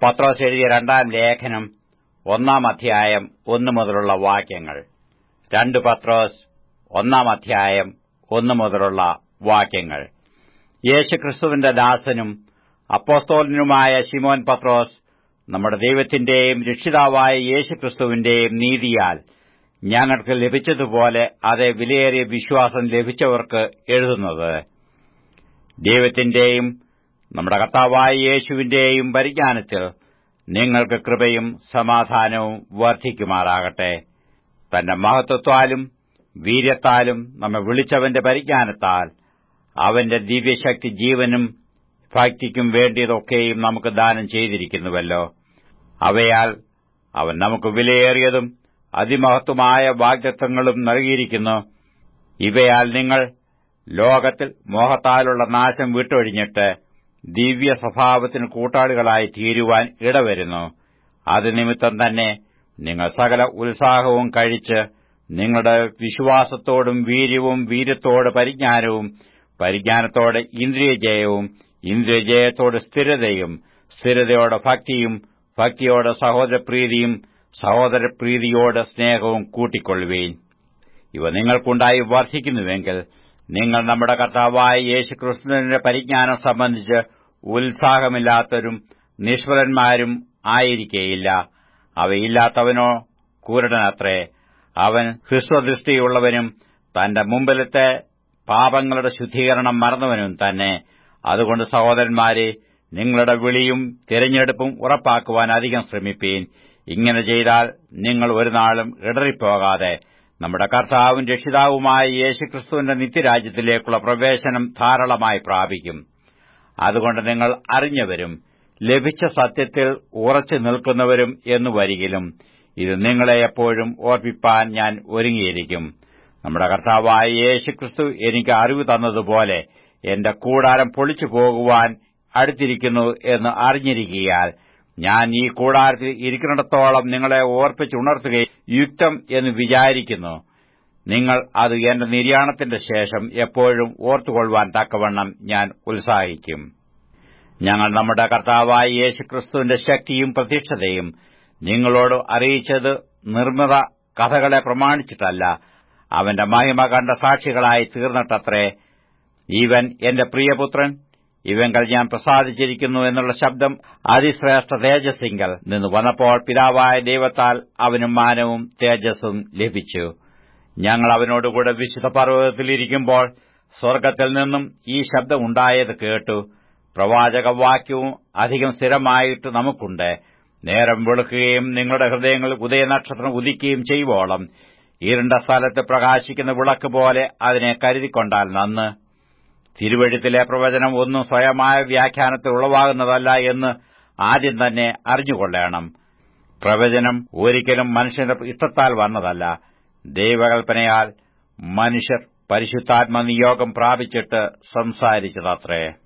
പത്രോസ് എഴുതിയ രണ്ടാം ലേഖനം ഒന്നാം അധ്യായം ഒന്നു മുതലുള്ള വാക്യങ്ങൾ രണ്ട് പത്രോസ് ഒന്നാം അധ്യായം ഒന്നു മുതലുള്ള വാക്യങ്ങൾ യേശുക്രിസ്തുവിന്റെ ദാസനും അപ്പോസ്തോലനുമായ ശിമോൻ പത്രോസ് നമ്മുടെ ദൈവത്തിന്റെയും രക്ഷിതാവായ യേശുക്രിസ്തുവിന്റെയും നീതിയാൽ ഞങ്ങൾക്ക് ലഭിച്ചതുപോലെ അതേ വിലയേറിയ വിശ്വാസം ലഭിച്ചവർക്ക് എഴുതുന്നത് ദൈവത്തിന്റെയും നമ്മുടെ കർത്താവായ യേശുവിന്റെയും പരിജ്ഞാനത്തിൽ നിങ്ങൾക്ക് കൃപയും സമാധാനവും വർദ്ധിക്കുമാറാകട്ടെ തന്റെ മഹത്വത്താലും വീര്യത്താലും നമ്മെ വിളിച്ചവന്റെ പരിജ്ഞാനത്താൽ അവന്റെ ദിവ്യശക്തി ജീവനും ഭക്തിക്കും വേണ്ടിയതൊക്കെയും നമുക്ക് ദാനം ചെയ്തിരിക്കുന്നുവല്ലോ അവയാൽ അവൻ നമുക്ക് വിലയേറിയതും അതിമഹത്വമായ വാഗ്ദത്വങ്ങളും നൽകിയിരിക്കുന്നു ഇവയാൽ നിങ്ങൾ ലോകത്തിൽ മോഹത്താലുള്ള നാശം വിട്ടൊഴിഞ്ഞിട്ട് ദിവ്യ സ്വഭാവത്തിന് കൂട്ടാളികളായി തീരുവാൻ ഇടവരുന്നു അത് നിമിത്തം തന്നെ നിങ്ങൾ സകല ഉത്സാഹവും കഴിച്ച് നിങ്ങളുടെ വിശ്വാസത്തോടും വീര്യവും വീര്യത്തോട് പരിജ്ഞാനവും പരിജ്ഞാനത്തോടെ ഇന്ദ്രിയജയവും ഇന്ദ്രിയജയത്തോട് സ്ഥിരതയും സ്ഥിരതയോടെ ഭക്തിയും ഭക്തിയോട് സഹോദരപ്രീതിയും സഹോദരപ്രീതിയോട് സ്നേഹവും കൂട്ടിക്കൊള്ളുവീൻ ഇവ നിങ്ങൾക്കുണ്ടായി വർദ്ധിക്കുന്നുവെങ്കിൽ നിങ്ങൾ നമ്മുടെ കർത്താവായ യേശുക്രിസ്തുവിന്റെ പരിജ്ഞാനം സംബന്ധിച്ച് ഉത്സാഹമില്ലാത്തവരും നിഷ്ഫലന്മാരും ആയിരിക്കേയില്ല അവയില്ലാത്തവനോ കൂരടനത്രേ അവൻ ഹ്രസ്വദൃഷ്ടിയുള്ളവനും തന്റെ മുമ്പിലത്തെ പാപങ്ങളുടെ ശുദ്ധീകരണം മറന്നവനും തന്നെ അതുകൊണ്ട് സഹോദരന്മാരെ നിങ്ങളുടെ വിളിയും തിരഞ്ഞെടുപ്പും ഉറപ്പാക്കുവാൻ അധികം ശ്രമിപ്പീൻ ഇങ്ങനെ ചെയ്താൽ നിങ്ങൾ ഒരു നാളും ഇടറിപ്പോകാതെ നമ്മുടെ കർത്താവും രക്ഷിതാവുമായ യേശുക്രിസ്തുവിന്റെ നിത്യരാജ്യത്തിലേക്കുള്ള പ്രവേശനം ധാരാളമായി പ്രാപിക്കും അതുകൊണ്ട് നിങ്ങൾ അറിഞ്ഞവരും ലഭിച്ച സത്യത്തിൽ ഉറച്ചു നിൽക്കുന്നവരും എന്നു വരികിലും ഇത് നിങ്ങളെ എപ്പോഴും ഓർപ്പിപ്പാൻ ഞാൻ ഒരുങ്ങിയിരിക്കും നമ്മുടെ കർത്താവായ യേശുക്രിസ്തു എനിക്ക് അറിവ് തന്നതുപോലെ എന്റെ കൂടാരം പൊളിച്ചു പോകുവാൻ അടുത്തിരിക്കുന്നു എന്ന് അറിഞ്ഞിരിക്കിയാൽ ഞാൻ ഈ കൂടാരത്തിൽ ഇരിക്കുന്നിടത്തോളം നിങ്ങളെ ഓർപ്പിച്ചുണർത്തുകയും യുക്തം എന്ന് വിചാരിക്കുന്നു നിങ്ങൾ അത് എന്റെ നിര്യാണത്തിന്റെ ശേഷം എപ്പോഴും ഓർത്തുകൊള്ളുവാൻ തക്കവണ്ണം ഞാൻ ഉത്സാഹിക്കും ഞങ്ങൾ നമ്മുടെ കർത്താവായ യേശുക്രിസ്തുവിന്റെ ശക്തിയും പ്രതീക്ഷതയും നിങ്ങളോട് അറിയിച്ചത് നിർമ്മിത കഥകളെ പ്രമാണിച്ചിട്ടല്ല അവന്റെ മഹിമ കണ്ട സാക്ഷികളായി തീർന്നിട്ടത്രേ ഇവൻ എന്റെ പ്രിയപുത്രൻ ഇവങ്കൽ ഞാൻ പ്രസാദിച്ചിരിക്കുന്നു എന്നുള്ള ശബ്ദം അതിശ്രേഷ്ഠ തേജസ്സിങ്കൽ നിന്ന് വന്നപ്പോൾ പിതാവായ ദൈവത്താൽ അവനും മാനവും തേജസ്സും ലഭിച്ചു ഞങ്ങൾ അവനോടുകൂടെ വിശുദ്ധ പർവ്വതത്തിലിരിക്കുമ്പോൾ സ്വർഗ്ഗത്തിൽ നിന്നും ഈ ശബ്ദമുണ്ടായത് കേട്ടു പ്രവാചകവാക്യവും അധികം സ്ഥിരമായിട്ട് നമുക്കുണ്ട് നേരം വെളുക്കുകയും നിങ്ങളുടെ ഹൃദയങ്ങളിൽ ഉദയനക്ഷത്രം ഉദിക്കുകയും ചെയ്യുവോളം ഇരുണ്ട സ്ഥലത്ത് പ്രകാശിക്കുന്ന വിളക്ക് പോലെ അതിനെ കരുതിക്കൊണ്ടാൽ നന്ന് തിരുവഴുത്തിലെ പ്രവചനം ഒന്നും സ്വയമായ വ്യാഖ്യാനത്തിൽ ഉളവാകുന്നതല്ല എന്ന് ആദ്യം തന്നെ അറിഞ്ഞുകൊള്ളണം പ്രവചനം ഒരിക്കലും മനുഷ്യന്റെ ഇഷ്ടത്താൽ വന്നതല്ല ദൈവകൽപ്പനയാൽ മനുഷ്യർ പരിശുദ്ധാത്മ നിയോഗം പ്രാപിച്ചിട്ട് സംസാരിച്ചതത്രേ